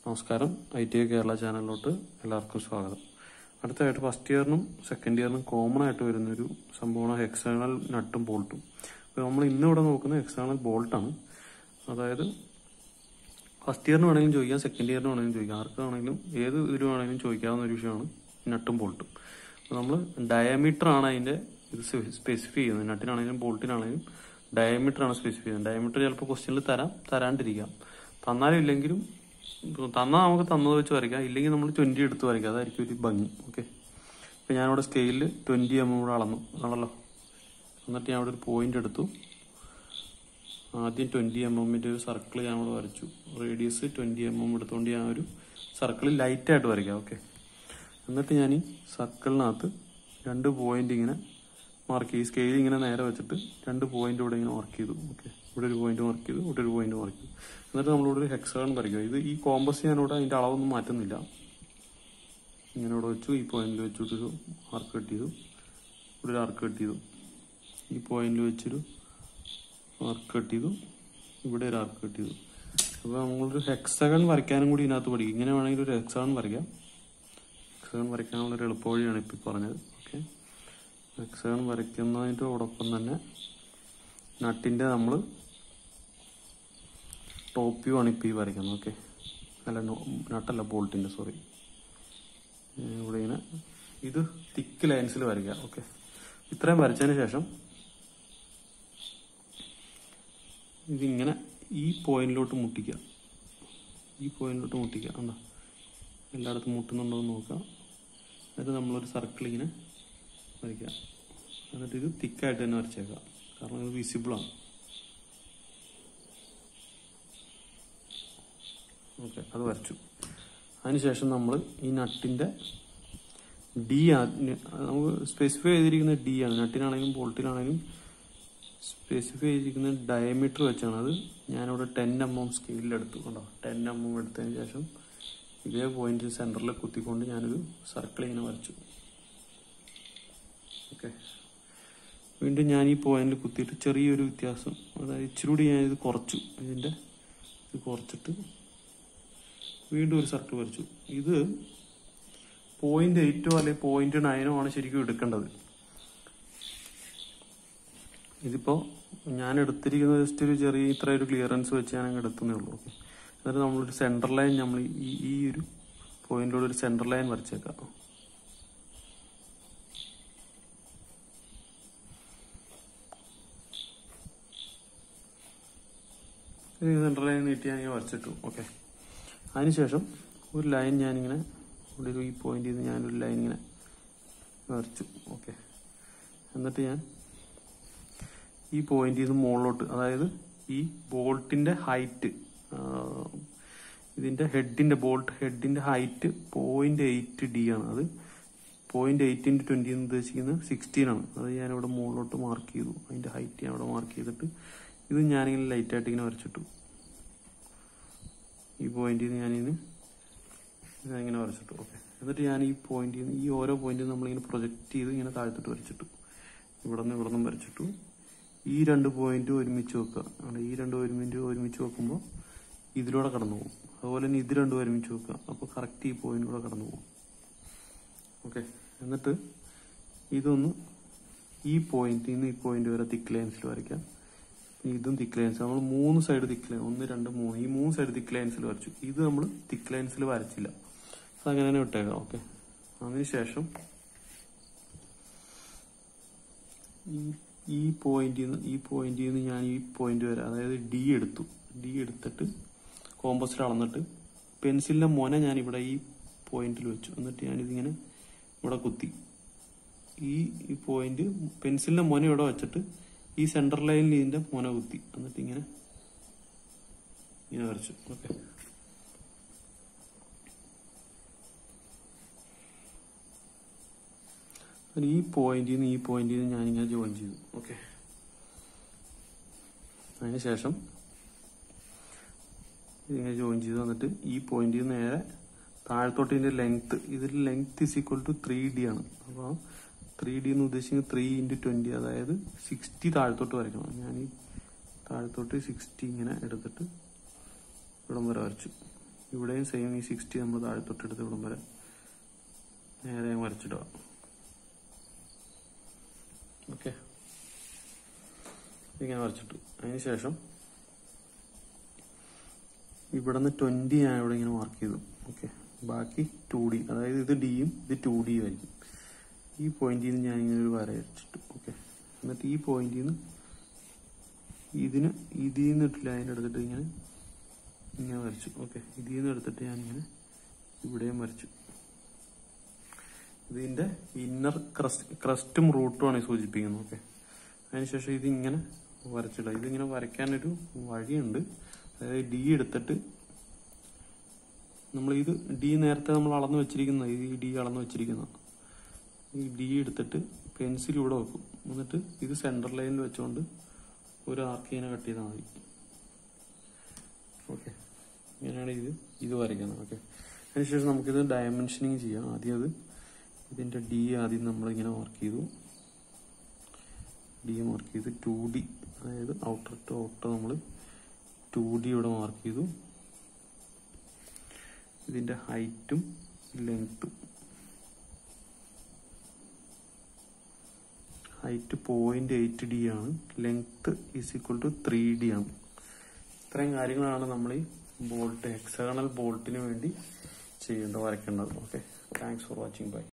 നമസ്കാരം I T I Kerala ചാനലിലോട്ട് എല്ലാവർക്കും സ്വാഗതം അടുത്തതായിട്ട് ഫസ്റ്റ് ഇയറിനും സെക്കൻഡ് ഇയറിനും കോമൺ ആയിട്ട് വരുന്നൊരു സംഭവമാണ് എക്സ്റ്റേണൽ നട്ടും ബോൾട്ടും അപ്പോൾ നമ്മൾ ഇന്ന് ഇവിടെ നോക്കുന്നത് എക്സ്റ്റേണൽ ബോൾട്ടാണ് അതായത് ഫസ്റ്റ് ഇയറിന് വേണമെങ്കിലും ചോദിക്കാം സെക്കൻഡ് ഇയറിന് വേണമെങ്കിലും ചോദിക്കാം ആർക്ക് വേണമെങ്കിലും ഏത് ഇതിന് വേണമെങ്കിലും ചോദിക്കാവുന്ന ഒരു വിഷയമാണ് നട്ടും ബോൾട്ടും അപ്പോൾ നമ്മൾ ഡയമീറ്റർ ആണ് അതിൻ്റെ ഇത് സ്പെസിഫൈ ചെയ്യുന്നത് നട്ടിനാണെങ്കിലും ബോൾട്ടിനാണെങ്കിലും ഡയമീറ്റർ ആണ് സ്പെസിഫൈ ചെയ്യുന്നത് ഡയമീറ്റർ ചിലപ്പോൾ ക്വസ്റ്റ്യനിൽ തരാം തരാണ്ടിരിക്കാം തന്നാലും ഇല്ലെങ്കിലും ഇപ്പൊ തന്നാൽ നമുക്ക് തന്നത് വെച്ച് വരയ്ക്കാം ഇല്ലെങ്കിൽ നമ്മൾ ട്വൻറ്റി എടുത്ത് വരയ്ക്കാം അതായിരിക്കും ഒരു ഭംഗി ഓക്കെ ഇപ്പം ഞാനിവിടെ സ്കെയിലിൽ ട്വൻറ്റി എം കൂടെ അളന്നു ആണല്ലോ എന്നിട്ട് ഞാൻ അവിടെ ഒരു പോയിന്റ് എടുത്തു ആദ്യം ട്വൻറ്റി എം എമ്മിൻ്റെ ഒരു സർക്കിൾ ഞാൻ ഇവിടെ വരച്ചു റേഡിയസ് ട്വൻറ്റി എം എം എടുത്തുകൊണ്ട് ഞാൻ ഒരു സർക്കിൾ ലൈറ്റായിട്ട് വരയ്ക്കാം ഓക്കെ എന്നിട്ട് ഞാൻ ഈ സർക്കിളിനകത്ത് രണ്ട് പോയിന്റ് ഇങ്ങനെ മാർക്ക് ചെയ്തു സ്കെയിൽ ഇങ്ങനെ നേരെ വെച്ചിട്ട് രണ്ട് പോയിന്റ് ഇവിടെ ഇങ്ങനെ മാർക്ക് ചെയ്തു ഓക്കെ ഇവിടെ ഒരു പോയിന്റ് മാർക്ക് ചെയ്തു ഇവിടെ ഒരു പോയിന്റ് മാർക്ക് ചെയ്തു എന്നിട്ട് നമ്മളിവിടെ ഒരു ഹെക്സഗൺ വരയ്ക്കുക ഇത് ഈ കോമ്പസ് ഞാനിവിടെ അതിന്റെ അളവൊന്നും മാറ്റുന്നില്ല ഇങ്ങനെ ഇവിടെ വെച്ചു ഈ പോയിന്റിൽ വെച്ചിട്ടൊരു ആർക്ക് കട്ട് ചെയ്തു ഇവിടെ ഒരു ആർക്ക് കട്ട് ചെയ്തു ഈ പോയിന്റിൽ വെച്ചൊരു ആർക്ക് കട്ട് ചെയ്തു ഇവിടെ ഒരു ആർക്ക് കട്ട് ചെയ്തു അപ്പോൾ നമ്മളൊരു ഹെക്സഗൺ വരയ്ക്കാനും കൂടി ഇതിനകത്ത് പഠിക്കും ഇങ്ങനെ വേണമെങ്കിൽ ഒരു ഹെക്സഗൺ വരയ്ക്കാം ഹെക്സഗൺ വരയ്ക്കാനുള്ള ഒരു എളുപ്പവഴിയാണ് ഇപ്പം പറഞ്ഞത് ഓക്കെ ഹെക്സഗൺ വരയ്ക്കുന്നതിനോടൊപ്പം തന്നെ നട്ടിൻ്റെ നമ്മൾ ടോപ്പ് വ്യൂ ആണ് ഇപ്പോൾ ഈ വരയ്ക്കുന്നത് ഓക്കെ അല്ല നട്ടല്ല ബോൾട്ടിൻ്റെ സോറി ഇവിടെ ഇങ്ങനെ ഇത് തിക്ക് ലൈൻസിൽ വരയ്ക്കുക ഓക്കെ ഇത്രയും വരച്ചതിന് ശേഷം ഇതിങ്ങനെ ഈ പോയിന്റിലോട്ട് മുട്ടിക്കുക ഈ പോയിന്റിലോട്ട് മുട്ടിക്കുക എന്താ എല്ലായിടത്തും മുട്ടുന്നുണ്ടോ എന്ന് നോക്കുക എന്നിട്ട് നമ്മളൊരു സർക്കിൾ ഇങ്ങനെ വരയ്ക്കുക എന്നിട്ട് ഇത് തിക്കായിട്ട് തന്നെ വരച്ചേക്കാം കാരണം ഇത് വിസിബിളാണ് ഓക്കെ അത് വരച്ചു അതിനുശേഷം നമ്മൾ ഈ നട്ടിന്റെ ഡി നമുക്ക് സ്പെസിഫൈ ചെയ്തിരിക്കുന്ന ഡി ആണ് നട്ടിനാണെങ്കിലും ബോൾട്ടിനാണെങ്കിലും സ്പെസിഫൈ ചെയ്തിരിക്കുന്ന ഡയമീറ്റർ വെച്ചാണ് അത് ഞാനിവിടെ ടെൻ എം എം സ്കെയിലെടുത്തു കണ്ടോ ടെൻ എം എം എടുത്തതിന് ശേഷം ഇതേ പോയിന്റ് സെന്ററിൽ കുത്തിക്കൊണ്ട് ഞാനൊരു സർക്കിൾ ഇങ്ങനെ വരച്ചു ഓക്കെ വീണ്ടും ഞാൻ ഈ പോയിന്റിൽ കുത്തിയിട്ട് ചെറിയൊരു വ്യത്യാസം അതായത് ഇച്ചിരി കൂടി ഞാൻ ഇത് കുറച്ചു ഇതിന്റെ ഇത് കുറച്ചിട്ട് വീണ്ടും ഒരു സർക്കിൾ വരച്ചു ഇത് പോയിന്റ് എയ്റ്റോ അല്ലെങ്കിൽ പോയിന്റ് നയനോ ആണ് ശരിക്കും എടുക്കേണ്ടത് ഇതിപ്പോ ഞാൻ എടുത്തിരിക്കുന്നത് ജസ്റ്റ് ഒരു ചെറിയ ഇത്ര ഒരു ക്ലിയറൻസ് വെച്ച് ഞാൻ അങ്ങ് എടുത്തേ ഉള്ളൂ ഓക്കെ എന്നിട്ട് നമ്മളൊരു സെന്റർ ലൈൻ നമ്മൾ ഈ ഈ ഒരു പോയിന്റിലൂടെ ഒരു സെന്റർ ലൈൻ വരച്ചേക്കാം സെന്റർ ലൈൻ നീട്ടി ഞാൻ ഇങ്ങനെ വരച്ചിട്ടു ഓക്കെ അതിനുശേഷം ഒരു ലൈൻ ഞാനിങ്ങനെ ഇവിടെ ഒരു ഈ പോയിന്റിൽ നിന്ന് ഞാനൊരു ലൈൻ ഇങ്ങനെ വരച്ചു ഓക്കെ എന്നിട്ട് ഞാൻ ഈ പോയിന്റിൽ നിന്ന് മുകളിലോട്ട് അതായത് ഈ ബോൾട്ടിന്റെ ഹൈറ്റ് ഇതിന്റെ ഹെഡിന്റെ ബോൾട്ട് ഹെഡിന്റെ ഹൈറ്റ് പോയിന്റ് എയ്റ്റ് ഡി ആണ് അത് പോയിന്റ് എയ്റ്റ് ഇൻറ്റു ട്വന്റി എന്ന് ഉദ്ദേശിക്കുന്നത് സിക്സ്റ്റീൻ ആണ് അത് ഞാൻ ഇവിടെ മുകളിലോട്ട് മാർക്ക് ചെയ്തു അതിന്റെ ഹൈറ്റ് ഞാൻ ഇവിടെ മാർക്ക് ചെയ്തിട്ട് ഇത് ഞാനിങ്ങനെ ലൈറ്റ് ആയിട്ട് ഇങ്ങനെ വരച്ചിട്ടു ഈ പോയിന്റിൽ നിന്ന് ഞാനിങ്ങനെ ഇങ്ങനെ വരച്ചിട്ടു ഓക്കെ എന്നിട്ട് ഞാൻ ഈ പോയിന്റിൽ നിന്ന് ഈ ഓരോ പോയിന്റിൽ നമ്മളിങ്ങനെ പ്രൊജക്ട് ചെയ്ത് ഇങ്ങനെ താഴ്ത്തിട്ട് വരച്ചിട്ടു ഇവിടെ നിന്ന് ഇവിടെ നിന്നും വരച്ചിട്ടു ഈ രണ്ട് പോയിന്റ് ഒരുമിച്ച് വെക്കുക ആണ് ഈ രണ്ട് ഒരുമിച്ച് ഒരുമിച്ച് വെക്കുമ്പോൾ ഇതിലൂടെ കടന്നു പോകും അതുപോലെ തന്നെ ഇത് രണ്ടും ഒരുമിച്ച് വെക്കുക അപ്പോൾ കറക്റ്റ് ഈ പോയിന്റിലൂടെ കടന്നു പോകും ഓക്കെ എന്നിട്ട് ഇതൊന്ന് ഈ പോയിന്റിൽ നിന്ന് ഈ പോയിന്റ് വരെ തിക്ക് ലൈൻസിൽ വരയ്ക്കാം ഇതും തിക്ക് ലൈൻസ് നമ്മൾ മൂന്ന് സൈഡ് തിക്ക് ലൈൻ ഒന്ന് രണ്ട് മൂന്ന് ഈ മൂന്ന് സൈഡ് തിക്ക് ലൈൻസിൽ വരച്ചു ഇത് നമ്മൾ തിക്ക് ലൈൻസിൽ വരച്ചില്ല അത് അങ്ങനെ തന്നെ വിട്ടേക്കാം ഓക്കെ അതിനുശേഷം ഈ ഈ പോയിന്റിൽ നിന്ന് ഈ പോയിന്റിൽ നിന്ന് ഞാൻ ഈ പോയിന്റ് വരെ അതായത് ഡി എടുത്തു ഡി എടുത്തിട്ട് കോമ്പസിൽ അളന്നിട്ട് പെൻസിലിന്റെ മൊന ഞാൻ ഇവിടെ ഈ പോയിന്റിൽ വെച്ചു എന്നിട്ട് ഞാനിതിങ്ങനെ ഇവിടെ കുത്തി ഈ ഈ പോയിന്റ് പെൻസിലിന്റെ മൊന ഇവിടെ വെച്ചിട്ട് ഈ സെന്റർ ലൈനിൽ ഇതിന്റെ മൊന കുത്തി എന്നിട്ട് ഇങ്ങനെ ഇങ്ങനെ വരച്ചു ഓക്കെ ഈ പോയിന്റിൽ നിന്ന് ഈ പോയിന്റിൽ നിന്ന് ഞാനിങ്ങനെ ജോയിൻ ചെയ്തു ഓക്കെ അതിനുശേഷം ഇതിങ്ങനെ ജോയിൻ ചെയ്ത് വന്നിട്ട് ഈ പോയിന്റിൽ നിന്ന് നേരെ താഴത്തോട്ട് ഇതിന്റെ ലെങ്ത് ഇതിൽ length is equal to three D ആണ് അപ്പോൾ ത്രീ ഡി എന്ന് ഉദ്ദേശിക്കുന്നത് ത്രീ ഇൻറ്റു ട്വന്റി അതായത് സിക്സ്റ്റി താഴത്തോട്ട് വരയ്ക്കണം ഞാൻ ഈ താഴത്തോട്ട് സിക്സ്റ്റി ഇങ്ങനെ എടുത്തിട്ട് ഇവിടം വരെ വരച്ചു ഇവിടെയും സെയിം ഈ സിക്സ്റ്റി നമ്മൾ താഴെ തൊട്ടെടുത്ത് ഇവിടം വരെ നേരെ അങ്ങ് വരച്ചിടുക ഓക്കെ ഇങ്ങനെ വരച്ചിട്ടു അതിന് ശേഷം ഇവിടെ നിന്ന് ട്വന്റി ഞാൻ ഇവിടെ ഇങ്ങനെ മാർക്ക് ചെയ്തു ഓക്കെ ബാക്കി ടു ഡി അതായത് ഇത് ഡിയും ഇത് ടു ഡിയും ആയിരിക്കും ഈ പോയിന്റിൽ നിന്ന് ഞാൻ ഇങ്ങനെ ഒരു വര വരച്ചിട്ടു ഓക്കെ എന്നിട്ട് ഈ പോയിന്റിൽ നിന്ന് ഇതിന് ഇതിൽ നിന്ന് ഇട്ട് ലൈൻ എടുത്തിട്ട് ഇങ്ങനെ ഇങ്ങനെ വരച്ചു ഓക്കെ ഇതിൽ നിന്ന് എടുത്തിട്ട് ഞാൻ ഇങ്ങനെ ഇവിടെയും വരച്ചു ഇതിന്റെ ഇന്നർ ക്രസ്റ്റ് ക്രസ്റ്റും റൂട്ടുമാണ് ഈ സൂചിപ്പിക്കുന്നത് ഓക്കെ അതിനുശേഷം ഇത് ഇങ്ങനെ വരച്ചിടുക ഇതിങ്ങനെ വരയ്ക്കാനൊരു വഴിയുണ്ട് അതായത് ഡി എടുത്തിട്ട് നമ്മൾ ഇത് ഡി നേരത്തെ നമ്മൾ അളന്ന് വെച്ചിരിക്കുന്ന ഈ ഡി അളന്ന് വെച്ചിരിക്കുന്ന ഈ ഡി എടുത്തിട്ട് പെൻസിൽ ഇവിടെ വെക്കും എന്നിട്ട് ഇത് സെന്റർ ലൈനിൽ വെച്ചുകൊണ്ട് ഒരു ആർക്ക് ഇങ്ങനെ കട്ട് ചെയ്താൽ മതി ഓക്കെ ഇങ്ങനെയാണ് ഇത് ഇത് വരയ്ക്കുന്നത് ഓക്കെ അതിനുശേഷം നമുക്കിത് ഡയമെൻഷനിങ് ചെയ്യാം ആദ്യം അത് ഇതിന്റെ ഡി ആദ്യം നമ്മളിങ്ങനെ മാർക്ക് ചെയ്തു ഡി മാർക്ക് ചെയ്ത് ടു ഡി അതായത് ഔട്ടർ ടു ഔട്ടർ നമ്മൾ ടു ഡി ഇവിടെ മാർക്ക് ചെയ്തു ഇതിന്റെ ഹൈറ്റും ലെങ്ത്തും ഹൈറ്റ് പോയിന്റ് എയ്റ്റ് ഡി ആണ് length is equal to three D ആണ് ഇത്രയും കാര്യങ്ങളാണ് നമ്മൾ ഈ ബോൾട്ട് ഹെക്സഗണൽ ബോൾട്ടിന് വേണ്ടി ചെയ്യേണ്ടത് വരയ്ക്കേണ്ടത് okay thanks for watching by